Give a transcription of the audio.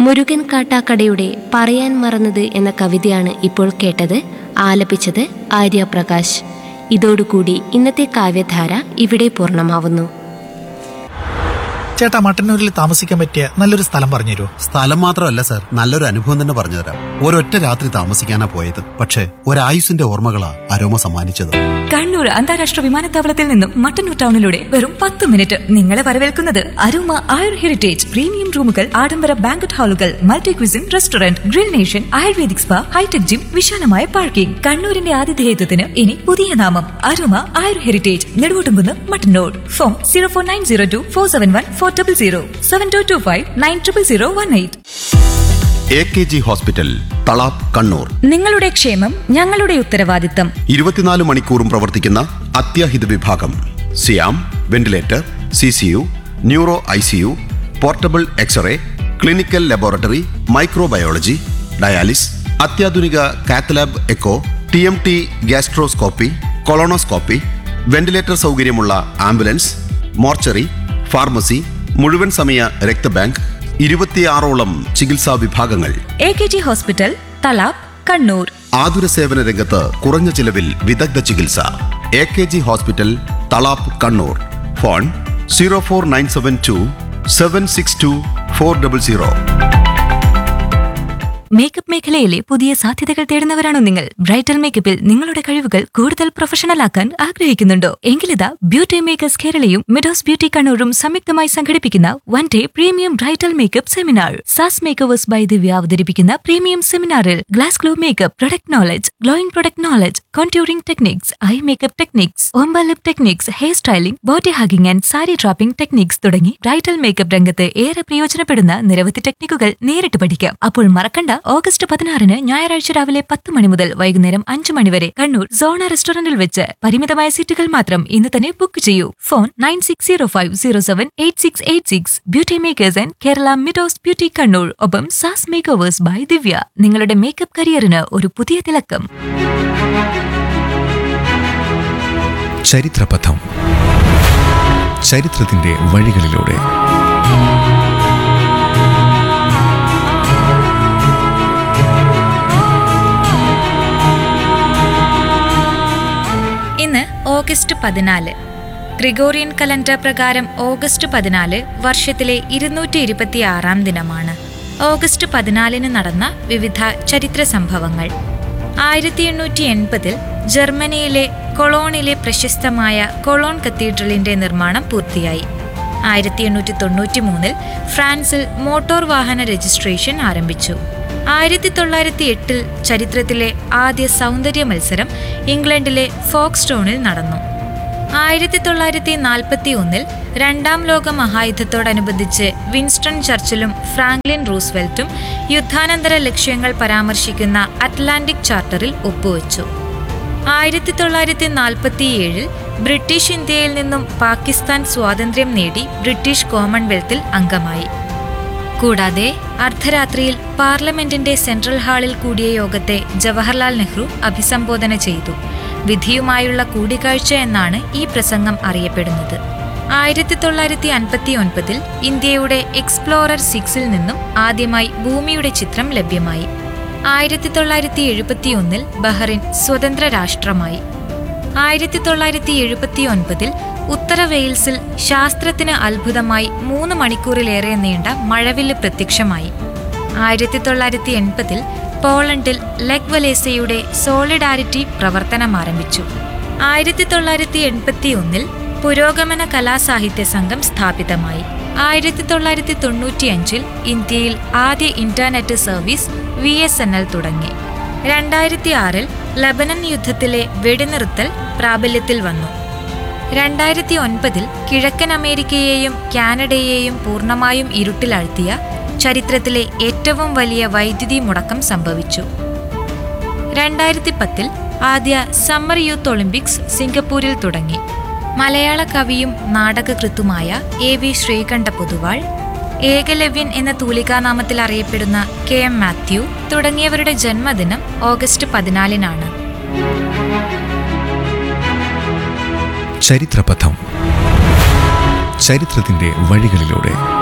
മുരുകൻ കാട്ടാക്കടയുടെ പറയാൻ മറന്നത് എന്ന കവിതയാണ് ഇപ്പോൾ കേട്ടത് ആലപിച്ചത് ആര്യ പ്രകാശ് ഇതോടുകൂടി ഇന്നത്തെ കാവ്യധാര ഇവിടെ പൂർണ്ണമാവുന്നു ചേട്ടാ മട്ടന്നൂരിൽ താമസിക്കാൻ പറ്റിയ നല്ലൊരു സ്ഥലം പറഞ്ഞുതരുമോ സ്ഥലം മാത്രമല്ല സാർ നല്ലൊരു അനുഭവം തന്നെ പറഞ്ഞുതരാം ഒരൊറ്റ രാത്രി താമസിക്കാനാ പോയത് പക്ഷേ ഒരായുസിന്റെ ഓർമ്മകളാ അരോമ സമ്മാനിച്ചത് കണ്ണൂർ അന്താരാഷ്ട്ര വിമാനത്താവളത്തിൽ നിന്നും മട്ടന്നൂർ ടൗണിലൂടെ വെറും പത്ത് മിനിറ്റ് നിങ്ങളെ വരവേൽക്കുന്നത് അരുമ ആയുർ ഹെറിറ്റേജ് പ്രീമിയം റൂമുകൾ ആഡംബര ബാങ്കറ്റ് ഹാളുകൾ multi cuisine restaurant grill nation ayurvedic spa hi tech gym വിശാലമായ പാർക്കിംഗ് കണ്ണൂരിന്റെ ആതിഥേയത്വത്തിന് ഇനി പുതിയ നാമം Aruma Ayur heritage Neduvottumkunnu Mattannur phone zero four nine zero two four seven one four double zero seven two two five nine triple zero one eight A K G hospital Thalap Kannur നിങ്ങളുടെ ക്ഷേമം ഞങ്ങളുടെ ഉത്തരവാദിത്തം ഇരുപത്തിനാല് മണിക്കൂറും പ്രവർത്തിക്കുന്ന അത്യാഹിത വിഭാഗം സിയാം ventilator C C U neuro I C U portable X ray clinical laboratory microbiology dialysis അത്യാധുനിക cath lab echo T M T gastroscopy colonoscopy ventilator സൗകര്യമുള്ള ആംബുലൻസ് മോർച്ചറി ഫാർമസി മുഴുവൻ സമയ രക്തബാങ്ക് ഇരുപത്തിയാറോളം ചികിത്സാ വിഭാഗങ്ങൾ A K G hospital Thalap Kannur ആതുര സേവന രംഗത്ത് കുറഞ്ഞ ചിലവിൽ വിദഗ്ധ ചികിത്സ A K G hospital Thalap Kannur phone zero four nine seven two seven six two four double zero makeup മേഖലയിലെ പുതിയ സാധ്യതകൾ തേടുന്നവരാണോ നിങ്ങൾ ബ്രൈഡൽ മേക്കപ്പിൽ നിങ്ങളുടെ കഴിവുകൾ കൂടുതൽ പ്രൊഫഷണൽ ആക്കാൻ ആഗ്രഹിക്കുന്നുണ്ടോ എങ്കിലിതാ ബ്യൂട്ടി മേക്കേഴ്സ് കേരളയും മിഡോസ് ബ്യൂട്ടി കണ്ണൂരും സംയുക്തമായി സംഘടിപ്പിക്കുന്ന one day premium bridal makeup seminar Sass makers by Divya അവതരിപ്പിക്കുന്ന പ്രീമിയം സെമിനാറിൽ glass glow makeup product knowledge glowing product knowledge contouring techniques eye makeup techniques ombre lip techniques hair styling body hugging and sari draping techniques തുടങ്ങി bridal makeup രംഗത്ത് ഏറെ പ്രയോജനപ്പെടുന്ന നിരവധി ടെക്നിക്കുകൾ നേരിട്ട് പഠിക്കാം അപ്പോൾ മറക്കണ്ട ഓഗസ്റ്റ് പതിനാറിന് ഞായറാഴ്ച രാവിലെ പത്ത് മണി മുതൽ വൈകുന്നേരം അഞ്ചു മണി വരെ കണ്ണൂർ സോണ റെസ്റ്റോറന്റിൽ വെച്ച് പരിമിതമായ സീറ്റുകൾ മാത്രം ഇന്ന് തന്നെ ബുക്ക് ചെയ്യൂ phone nine six zero five zero seven eight six eight six beauty makers and Kerala Meadows beauty Kannur ഒപ്പം സാസ് മേക്കേഴ്സ് ബൈ ദിവ്യ നിങ്ങളുടെ മേക്കപ്പ് കരിയറിന് ഒരു പുതിയ തിളക്കം ചരിത്രപഥം ചരിത്രത്തിന്റെ വഴികളിലൂടെ ഇന്ന് ഓഗസ്റ്റ് പതിനാല് ഗ്രിഗോറിയൻ കലണ്ടർ പ്രകാരം ഓഗസ്റ്റ് പതിനാല് വർഷത്തിലെ ഇരുന്നൂറ്റി ഇരുപത്തി ആറാം ദിനമാണ് ഓഗസ്റ്റ് പതിനാലിന് നടന്ന വിവിധ ചരിത്ര സംഭവങ്ങൾ ആയിരത്തി എണ്ണൂറ്റി എൺപതിൽ ജർമ്മനിയിലെ കൊളോണിലെ പ്രശസ്തമായ കൊളോൺ കത്തീഡ്രലിന്റെ നിർമ്മാണം പൂർത്തിയായി ആയിരത്തി എണ്ണൂറ്റി തൊണ്ണൂറ്റി മൂന്നിൽ ഫ്രാൻസിൽ മോട്ടോർ വാഹന രജിസ്ട്രേഷൻ ആരംഭിച്ചു ആയിരത്തി തൊള്ളായിരത്തി എട്ടിൽ ചരിത്രത്തിലെ ആദ്യ സൗന്ദര്യ മത്സരം ഇംഗ്ലണ്ടിലെ ഫോക്സ്റ്റോണിൽ നടന്നു ആയിരത്തി തൊള്ളായിരത്തി നാൽപ്പത്തി ഒന്നിൽ രണ്ടാം ലോക മഹായുദ്ധത്തോടനുബന്ധിച്ച് വിൻസ്റ്റൺ ചർച്ചിലും ഫ്രാങ്ക്ലിൻ റൂസ്വെൽറ്റും യുദ്ധാനന്തര ലക്ഷ്യങ്ങൾ പരാമർശിക്കുന്ന അറ്റ്ലാന്റിക് ചാർട്ടറിൽ ഒപ്പുവെച്ചു ആയിരത്തി തൊള്ളായിരത്തി നാൽപ്പത്തിയേഴിൽ ബ്രിട്ടീഷ് ഇന്ത്യയിൽ നിന്നും പാകിസ്ഥാൻ സ്വാതന്ത്ര്യം നേടി ബ്രിട്ടീഷ് കോമൺവെൽത്തിൽ അംഗമായി കൂടാതെ അർദ്ധരാത്രിയിൽ പാർലമെന്റിന്റെ സെൻട്രൽ ഹാളിൽ കൂടിയ യോഗത്തെ ജവഹർലാൽ നെഹ്റു അഭിസംബോധന ചെയ്തു വിധിയുമായുള്ള കൂടിക്കാഴ്ച എന്നാണ് ഈ പ്രസംഗം അറിയപ്പെടുന്നത് ആയിരത്തി തൊള്ളായിരത്തി അൻപത്തി ഒൻപതിൽ ഇന്ത്യയുടെ എക്സ്പ്ലോറർ സിക്സിൽ നിന്നും ആദ്യമായി ഭൂമിയുടെ ചിത്രം ലഭ്യമായി ആയിരത്തി തൊള്ളായിരത്തി എഴുപത്തിയൊന്നിൽ ബഹ്റിൻ സ്വതന്ത്ര രാഷ്ട്രമായി ആയിരത്തി തൊള്ളായിരത്തി എഴുപത്തി ഒൻപതിൽ ഉത്തര വെയിൽസിൽ ശാസ്ത്രത്തിന് അത്ഭുതമായി മൂന്ന് മണിക്കൂറിലേറെ നീണ്ട മഴവില്ല് പ്രത്യക്ഷമായി ആയിരത്തി തൊള്ളായിരത്തി എൺപതിൽ പോളണ്ടിൽ ലെഗ് വലേസയുടെ സോളിഡാരിറ്റി പ്രവർത്തനം ആരംഭിച്ചു ആയിരത്തി തൊള്ളായിരത്തി എൺപത്തി ഒന്നിൽ പുരോഗമന കലാസാഹിത്യ സംഘം സ്ഥാപിതമായി ആയിരത്തി തൊള്ളായിരത്തി തൊണ്ണൂറ്റിയഞ്ചിൽ ഇന്ത്യയിൽ ആദ്യ internet service V S N L തുടങ്ങി രണ്ടായിരത്തി ആറിൽ ലബനൻ യുദ്ധത്തിലെ വെടിനിർത്തൽ പ്രാബല്യത്തിൽ വന്നു രണ്ടായിരത്തി ഒൻപതിൽ കിഴക്കൻ അമേരിക്കയെയും കാനഡയെയും പൂർണ്ണമായും ഇരുട്ടിലാഴ്ത്തിയ ചരിത്രത്തിലെ ഏറ്റവും വലിയ വൈദ്യുതി മുടക്കം സംഭവിച്ചു രണ്ടായിരത്തി പത്തിൽ ആദ്യ സമ്മർ യൂത്ത് ഒളിമ്പിക്സ് സിംഗപ്പൂരിൽ തുടങ്ങി മലയാള കവിയും നാടകകൃത്തുമായ എ വി ശ്രീകണ്ഠ പൊതുവാൾ ഏകലവ്യൻ എന്ന തൂലികാനാമത്തിൽ അറിയപ്പെടുന്ന കെ എം മാത്യു തുടങ്ങിയവരുടെ ജന്മദിനം ഓഗസ്റ്റ് പതിനാലിനാണ് ചരിത്രപഥം ചരിത്രത്തിന്റെ വഴികളിലൂടെ